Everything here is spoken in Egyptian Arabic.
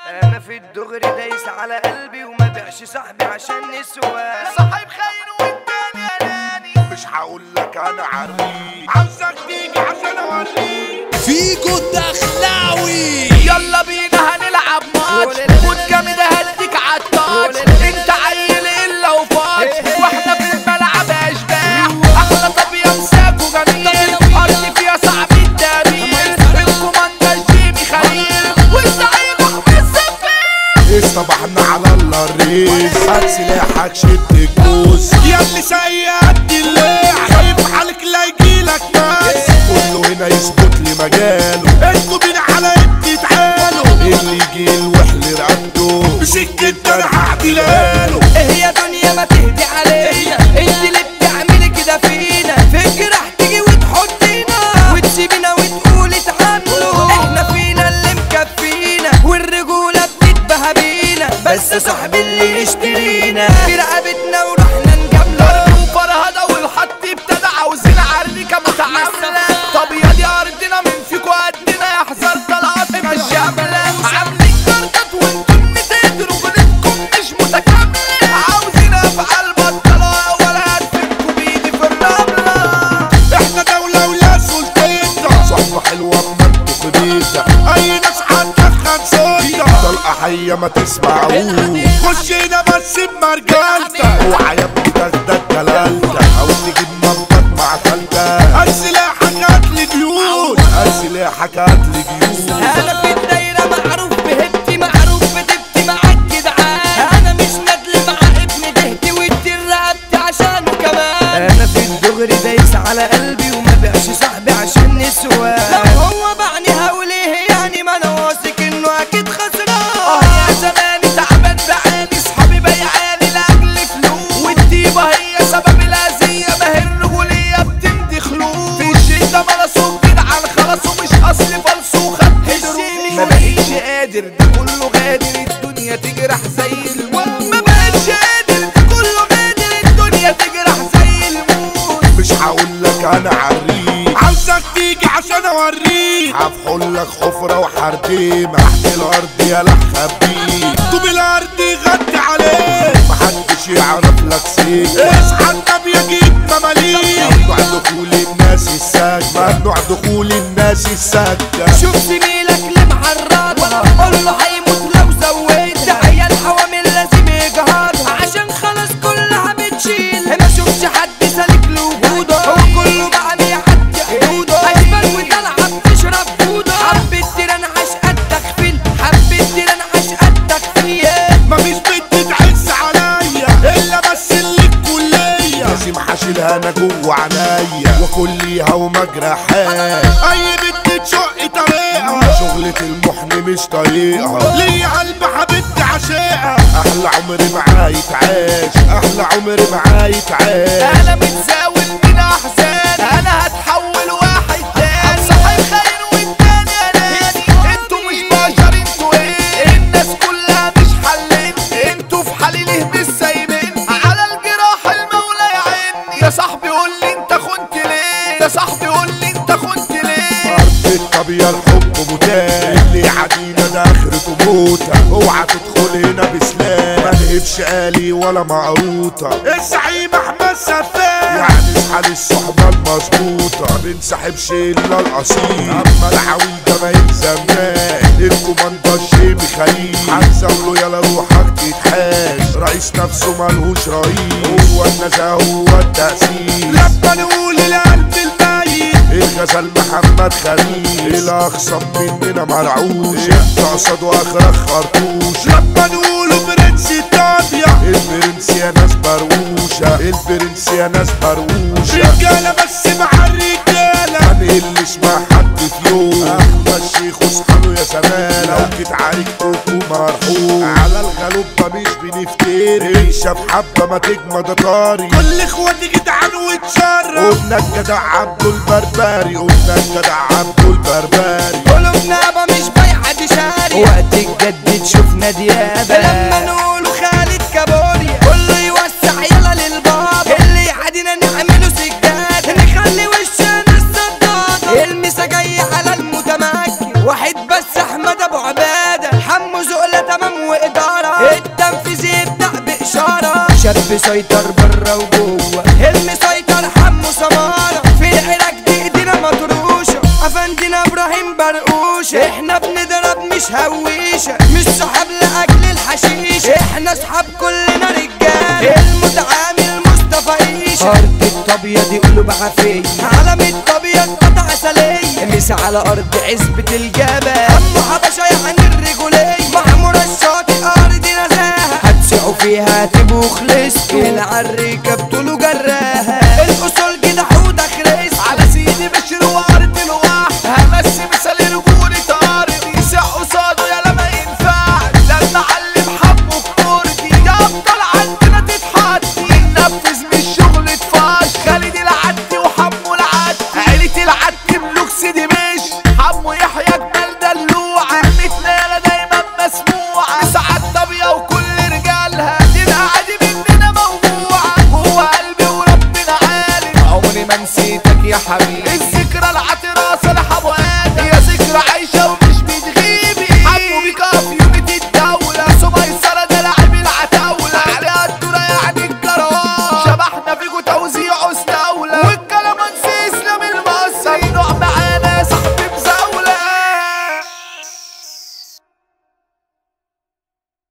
انا في الدغري دايس على قلبي وما بيعش صاحبي عشان نسوى صاحب خاين والتاني اناني مش هقول لك انا عريق عاوزك تيجي عشان اوريك فيجو الدخلاوي يلا بينا هنلعب ماتش والجامد هديك عالتاتش انت عيل الا وفاضي واحنا في الملعب اشباح احلى طب يمساك وجميل ارض فيها صعب التأمين الكوماندا جيمي خليل والزعيم احمد سفير اصطبحنا على الله الريس هات سلاحك شد الجوز يا اللي سيد الليل خايف عليك لا يجيلك ناس كله هنا يثبت لي مجاله انتوا بين على انت تعالوا اللي يجي الوحل رقبته بسكة انا هعدلها ايه يا دنيا ما تهدي عليا انت اللي بتعملي كده فينا فكرة تيجي وتحطينا وتسيبينا وتقولي تعاملوا احنا فينا اللي مكفينا والرجولة بتتبهى بينا بس صاحبي اللي يشترينا في رقبتنا ورحنا نجامله وفرهدة والحط ابتدى عاوزين عريكة متعاملة طب يا دي ارضنا من فيكوا قدنا يحذر طلعت الجبلة عاملين جردات وانتم تقدروا غلطكم مش متكاملة عاوزين افعال بطلة ولا هدفنكوا بايدي في الرملة احنا دولة ولا سلطتنا صحبة حلوة اما انتوا خبيثة اي ناس هتدخن صوتنا طلقة حية ما تسمعوش خشينا بس بمرجلتك اوعى يا ابني تاخدك جلالتك او تجيب مامتك مع خالتك هات سلاحك هاتلي جيوش هات سلاحك هاتلي جيوش انا في الدايرة معروف بهبتي معروف بدبتي مع الجدعان انا مش ندل مع ابن دهتي وادي رقبتي عشانه كمان انا في الدغري دايس على قلبي وما بيعش صاحبي عشان نسوى لو هو باعني هقول ايه يعني ما انا واثق انه اكيد خسران اه يا زماني تعبان بعاني صحابي بيعاني لاجل فلوس والطيبه هي سبب الاذيه ما هي الرجوليه بتمضي خلوص في الشده ملصوق جدعان خلاص ومش اصل فلسو خد ما بقيتش قادر ده كله غادر الدنيا تجرح زي الموت ما بقتش قادر ده كله غادر الدنيا تجرح زي الموت مش هقول لك انا عريق عاوزك تيجي عشان اوريك هفحل لك حفرة وحرديم تحت الارض يا لخبيك طوب الارض يغطي عليك محدش يعرف لك سيك اصحى النبي يجيب مماليك ممنوع دخول الناس السجن ممنوع دخول الناس السجن شوف زميلك اللي معرض قول له هيموت لو زودت ده عيال حوامل لازم يجهر عشان خلاص كلها بتشيل ما شوفش حد سالك لوجوده هو كله بقى بيعدي حدوده اشبال وطلعه بتشرب جوده حبيت ترنعش قدك فيل حبيت ترنعش قدك فيل مفيش بنت تعز عليا الا بس اللي الكلية لازم حاشيلها انا جوه عينيا وكليها ومجرحات اي بنت تشق طريقها شغلة المحن مش طريقها ليا قلب حبيبتي عشيقها احلى عمري معاها يتعاش احلى عمري معاها يتعاش انا متزاول من احزان انا هتحول واحد تاني صاحب خاين والتاني اناني انتوا مش بشر انتوا ايه الناس كلها مش حلين انتوا في حالي ليه مش سايبين على الجراح المولى يعيني يا صاحبي قول لي انت خنت ليه يا صاحبي قول لي انت خنت ليه ارض الطبيعة الحب متاح اللي عدينا ده اخرته موتة اوعى تدخل هنا بسلام ما نهبش آلي ولا معروطة الزعيم احمد سفاح يعني اصحى للصحبة المظبوطة بنسحبش الا الاصيل اما العويل ده ما يلزمناش الكوماندا الشيبي خليل هنزوله يلا روحك تتحاش رئيس نفسه ملهوش رئيس هو النزاهة هو التأسيس لما نقول القلب الميت الغزل محمد خليل الاخصم مننا مرعوش انت قصده اخرك خرطوش لما نقوله برنس الطابية البرنس يا ناس بروشة البرنس يا ناس بروشة رجالة بس مع الرجالة ما نقلش مع حد في يوم احمد شيخ واصحابه يا زمان لو جيت عليك كوكو مرحوم على الغلوبة مش بنفتري عيشة بحبة ما تجمد طاري كل اخواتي جدعان واتشرف قلنا الجدع عبده البربري قلنا الجدع عبده البربري قلوبنا يابا مش بايعه دي شاريه وقت الجد تشوفنا ديابة لما نقوله خالد كابوريا كله يوسع يلا للبابا اللي يعادينا نعمله سجاد نخلي وشنا الصدادة المسا جاي على المتمكن واحد بس احمد ابو عباده حمو زقلة شاب سيطر برا وجوه المسيطر حمو سمارة في العراق دي ايدينا مطروشة افندنا ابراهيم برقوشة احنا بنضرب مش هويشة مش صحاب لاجل الحشيشة احنا اصحاب كلنا رجال المتعامل مصطفى عيشة ارض الطابية دي قلوب عافية علم الطابية قطع عسلية مس على ارض عزبة الجبل ام حبشة يعني الرجولية معمورة الشاطئ ارض نزاهة هتسعوا فيها تبقوا خلصتوا العريكة بطولوا جراها الاصول كده حوضة خريس على سيدي بشر وارد الواحد همسي مثال رجولي طارد يسع قصاده يا لما ينفع ده المعلم حبه كوردي يا ابطال عندنا تتحدي ننفذ من الشغل تفاش خالد العدي وحمو العدي عيلة العدي ملوك سيدي مش حمو يحيى جمال دلوعة متنالة دايما مسموعة ساعات طابية وكل رجالها تبقى عادي مننا موجوعة جوه قلبي وربنا عالم عمري ما نسيتك يا حبيبي